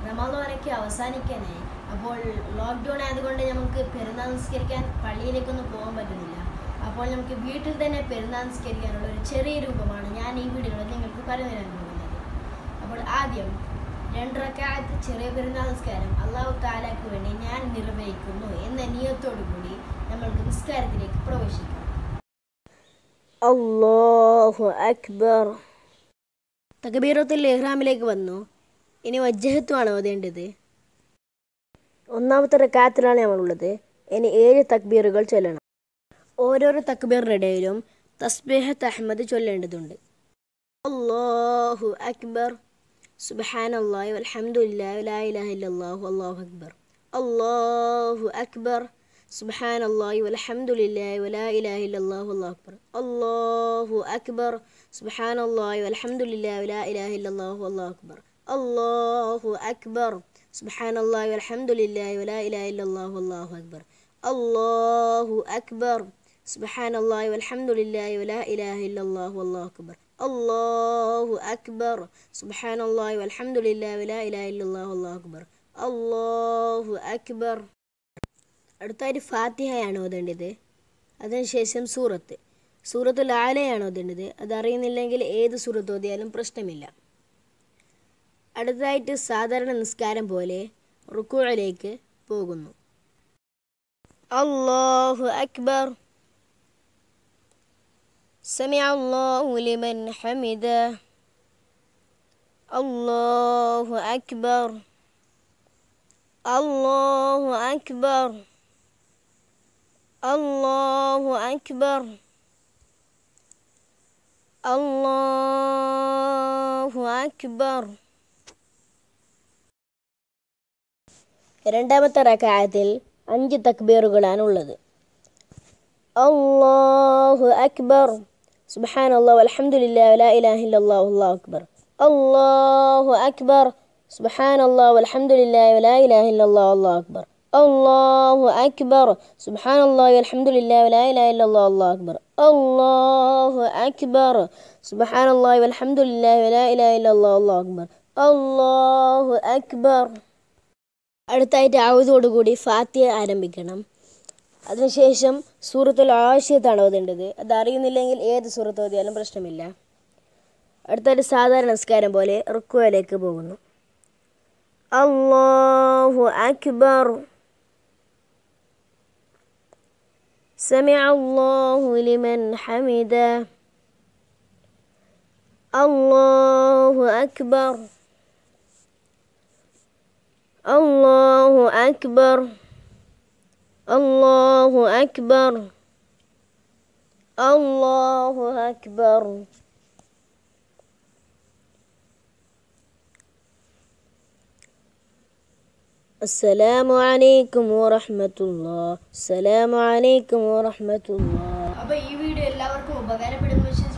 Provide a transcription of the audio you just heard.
റമദാനൊക്കെ അവസാനിക്കാനായി അപ്പോൾ ലോക്ക്ഡൗൺ ആയതുകൊണ്ട് നമുക്ക് പെരുന്നാൾ നിസ്കരിക്കാൻ പള്ളിയിലേക്കൊന്നും പോകാൻ പറ്റുന്നില്ല അപ്പോൾ നമുക്ക് വീട്ടിൽ തന്നെ പെരുന്നാൾ നിസ്കരിക്കാനുള്ള ഒരു ചെറിയ രൂപമാണ് ഞാൻ ഈ വീഡിയോയിൽ നിങ്ങൾക്ക് പറഞ്ഞു തരാൻ പോകുന്നത് അപ്പോൾ ആദ്യം രണ്ടരക്കാലത്ത് ചെറിയ പെരുന്നാൾ നിസ്കാരം അള്ളാഹു താലാക്ക് വേണ്ടി ഞാൻ നിർവഹിക്കുന്നു എന്ന നിയത്തോടു കൂടി നമ്മൾക്ക് നിസ്കാരത്തിലേക്ക് പ്രവേശിക്കാം അല്ലാഹു അക്ബർ തകബീറത്തുൽ ഇഹ്റാമിലേക്ക് വന്നു ഇനി വജ്ജഹത്വമാണ് ഓതേണ്ടത് ഒന്നാമത്തെ റക്കാത്തിലാണ് നമ്മളുള്ളത് ഇനി ഏഴ് തക്ബീറുകൾ ചൊല്ലണം ഓരോരോ തക്ബീറിൻ്റെ ഇടയിലും തസ്ബീഹത്ത് അഹമ്മദ് ചൊല്ലേണ്ടതുണ്ട് അല്ലാഹു അക്ബർ സുബ്ഹാനല്ലാഹി വൽഹംദുലില്ലാഹി വലാ ഇലാഹ ഇല്ലല്ലാഹു അല്ലാഹു അക്ബർ അല്ലാഹു അക്ബർ സുബ്ഹാനല്ലാഹി വൽഹംദുലില്ലാഹി വലാ ഇലാഹ ഇല്ലല്ലാഹു അല്ലാഹു അക്ബർ അല്ലാഹു അക്ബർ സുബ്ഹാനല്ലാഹി വൽഹംദുലില്ലാഹി വലാ ഇലാഹ ഇല്ലല്ലാഹു അല്ലാഹു അക്ബർ അല്ലാഹു അക്ബർ സുബ്ഹാനല്ലാഹി വൽഹംദുലില്ലാഹി വലാ ഇലാഹ ഇല്ലല്ലാഹു അല്ലാഹു അക്ബർ അല്ലാഹു അക്ബർ സുബ്ഹാനല്ലാഹി വൽഹംദുലില്ലാഹി വലാ ഇലാഹ ഇല്ലല്ലാഹു അല്ലാഹു അക്ബർ അല്ലാഹു അക്ബർ സുബ്ഹാനല്ലാഹി വൽഹംദുലില്ലാഹി വലാ ഇലാഹ ഇല്ലല്ലാഹു അല്ലാഹു അക്ബർ അല്ലാഹു അക്ബർ അടുത്തായിട്ട് ഫാത്തിഹയാണ് ഓതേണ്ടത് അതിനുശേഷം സൂറത്ത് സൂറത്തുൽ ആലയാണ് ഓതേണ്ടത് അത് അറിയുന്നില്ലെങ്കിൽ ഏത് സൂറത്ത് ഓതിയാലും പ്രശ്നമില്ല അടുത്തതായിട്ട് സാധാരണ നിസ്കാരം പോലെ റുക്കുവിലേക്ക് പോകുന്നു അല്ലാഹു അക്ബർ سمع الله لمن حمده الله أكبر الله أكبر الله أكبر الله أكبر രണ്ടാമത്തെ റക്കായത്തിൽ അഞ്ച് തക്ബീറുകളാണ് ഉള്ളത് അല്ലാഹു അക്ബർ സുബ്ഹാനല്ലാഹ് വൽഹംദുലില്ലാഹി വലാ ഇലാഹ ഇല്ലല്ലാഹു അല്ലാഹു അക്ബർ അല്ലാഹു അക്ബർ സുബ്ഹാനല്ലാഹ് വൽഹംദുലില്ലാഹി വലാ ഇലാഹ ഇല്ലല്ലാഹു അല്ലാഹു അക്ബർ അല്ലാഹു അക്ബർ സുബ്ഹാനല്ലാഹി വൽഹംദുലില്ലാഹി വലാ ഇലാഹ ഇല്ലല്ലാഹു അല്ലാഹു അക്ബർ അല്ലാഹു അക്ബർ സുബ്ഹാനല്ലാഹി വൽഹംദുലില്ലാഹി വലാ ഇലാഹ ഇല്ലല്ലാഹു അല്ലാഹു അക്ബർ അല്ലാഹു അക്ബർ അടുത്തായിട്ട് ആവുതോടുകൂടി ഫാത്തിയ ആരംഭിക്കണം അതിനുശേഷം സൂറത്തുൽ ആവശ്യത്താണ് ഓതേണ്ടത് അത് അറിയുന്നില്ലെങ്കിൽ ഏത് സൂറത്ത് ഓതിയാലും പ്രശ്നമില്ല അടുത്തായിട്ട് സാധാരണ നമസ്കാരം പോലെ റുക്കുവയിലേക്ക് പോകുന്നു അല്ലാഹു അക്ബർ سمع الله لمن حمده الله أكبر الله أكبر الله أكبر الله أكبر السلام عليكم ورحمة الله السلام عليكم ورحمة الله അപ്പോൾ ഈ വീഡിയോ എല്ലാവർക്കും ഉപകാരപ്പെടുമെന്ന് വിശ്വസിക്കുന്നു